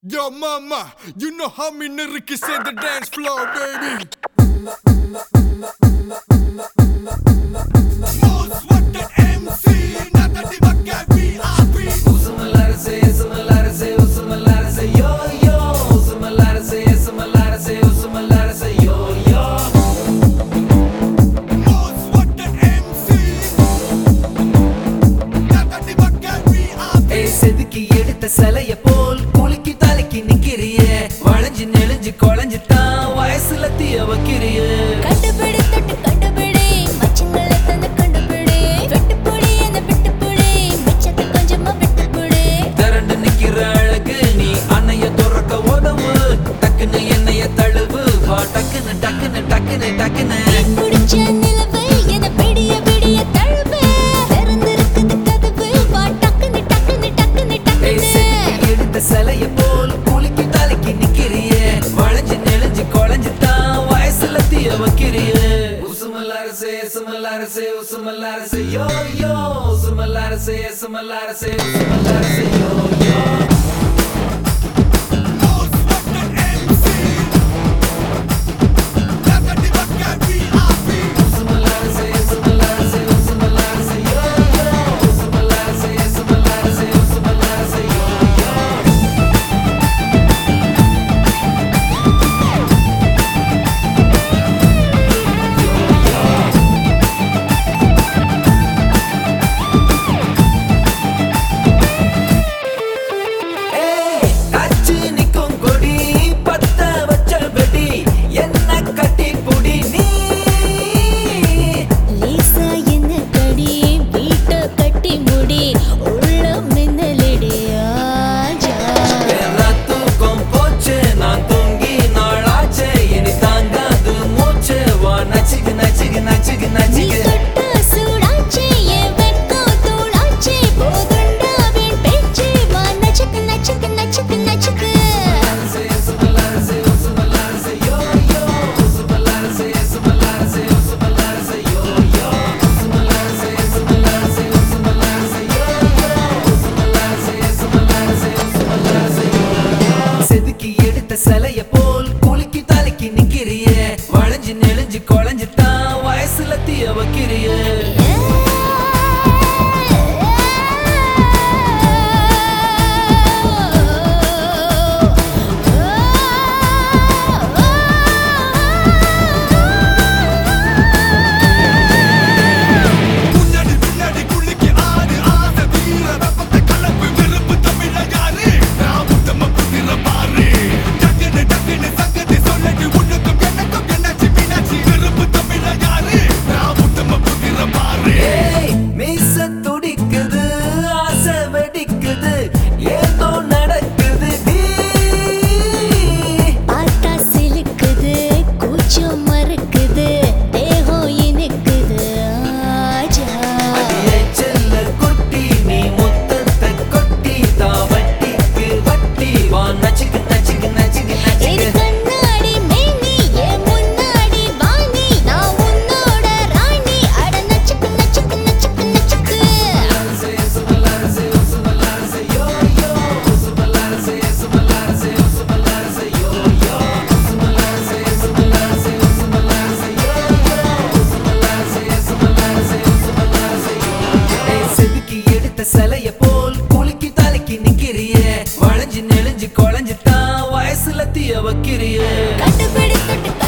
Yo, mama, you know how me niggas in the dance floor, baby. Most wanted MC, not the diva VIP. Most wanted MC, not the diva VIP. ஏய், செதுக்கி எடுத்த சிலைய போல் குலுக்கி தலைக்கு நிக்கிறியே வளைஞ்சு நெளிஞ்சு குழஞ்சு தான் வயசுல தீய வைக்கிறியே கண்டுபிடி தொட்டு கண்டுபிடி மச்சங்களை தந்து கண்டுபிடி வெட்டுப்புடி என்ன விட்டுப்புடி மிச்சத்தை கொஞ்சமா விட்டுப்புடி திரண்டு நிக்கிற அழகு நீ அன்னைய துறக்க உதவு டக்குன்னு என்னைய தழுவு வா டக்குன்னு டக்குன்னு டக்குன்னு டக்குன்னு முடிச்ச நிலவு என விடிய விடிய தழுவு திறந்திருக்குது கதவு வா டக்குன்னு டக்குன்னு டக்குன்னு ஏய், டக்குன்னு செதுக்கி எடுத்த சிலைய போல் குலுக்கி தலைக்கு நிக்கிறியே வளைஞ்சு நெளிஞ்சு குழஞ்சு தான் வயசுல தீய வைக்கிறியே உசுமல்லாரசே சுமல்லாரசே உசுமல்லாரசே யோ யோ உசுமல்லாரசே சுமல்லாரசே உசுமல்லாரசே யோ யோ Most wanted MC, not the diva VIP. உசுமல்லாரசே சுமல்லாரசே உசுமல்லாரசே யோ யோ உசுமல்லாரசே சுமல்லாரசே உசுமல்லாரசே யோ யோ ஏய், அச்சு நிக்கும் கொடி, பத்த வச்ச வெடி, என்ன கட்டி புடி நீ. லேசா என்ன கடி வீட்டை கட்டி முடி உள்ள மின்னலிடி ஆஜா எல்லா தூக்கம் போச்சு, நான் தூங்கி நாளாச்சு, இனி தாங்காது மூச்சு. வா, நச்சுக்கு, நச்சுக்கு, நச்சுக்கு, நீ நச்சுக்கு. தொட்ட சூடாச்சே என் வெட்கம் தூளாச்சே போதுண்டா வீண் பேச்சு வா நச்சுக்கு நச்சுக்கு நச்சுக்கு நச்சுக்கு சுமல்லாரசே, சுமல்லாரசே, உசுமல்லாரசே, யோ, யோ. உசுமல்லாரசே, சுமல்லாரசே, உசுமல்லாரசே, யோ, யோ. சுமல்லாரசே, சுமல்லாரசே, உசுமல்லாரசே, யோ, யோ. உசுமல்லாரசே, சுமல்லாரசே, உசுமல்லாரசே, யோ, யோ. செதுக்கி எடுத்த சிலைய போல் குலுக்கி தலைக்கு நிக்கிறியே வளைஞ்சு நெளிஞ்சு குழஞ்சு தான் வயசுல தீய வைக்கிறியே முன்னாடி பின்னாடி குளிக்கு ஆடு ஆசை வீர வெப்பத்தை கலப்பு வெறுப்பு தமிழ யாரு நான் உத்தம புத்திர பாரு டக்குன்னு டக்குன்னு சங்கதி சொல்லட்டு உனக்கும் எனக்கும் என்னாச்சு மீனாட்சி வெறுப்பு தமிழ யாரு நான் உத்தம புத்திர பாரு ஏய், மீச துடிக்குது ஆசை வெடிக்குது ஏதோ நடக்குது டி. பார்த்தா சிலுக்குது கூச்சம் மறுக்குது தேகம் இனிக்குது ஆஜா அடியே செல்ல குட்டி நீ முத்தத்தை கொட்டி தான் வட்டிக்கு வட்டி வா நச்சுக்கு நச்சுக்கு நச்சுக்கு இது நச்சுக்கு கண்ணாடி மேனி என் முன்னாடி வாணி நான் உன்னோட ராணி அட நச்சுக்கு நச்சுக்கு நச்சுக்கு நச்சுக்கு சுமல்லாரசே, சுமல்லாரசே, உசுமல்லாரசே, யோ, யோ. உசுமல்லாரசே, சுமல்லாரசே, உசுமல்லாரசே, யோ, யோ. சுமல்லாரசே, சுமல்லாரசே, உசுமல்லாரசே, யோ, யோ. உசுமல்லாரசே, சுமல்லாரசே, உசுமல்லாரசே, யோ, யோ. ஏய், செதுக்கி எடுத்த சிலைய போல் குலுக்கி தலைக்கு நிக்கிறியே வளைஞ்சு நெளிஞ்சு குழஞ்சு தான் வயசுல தீய வைக்கிறியே கண்டுபிடி தொட்டு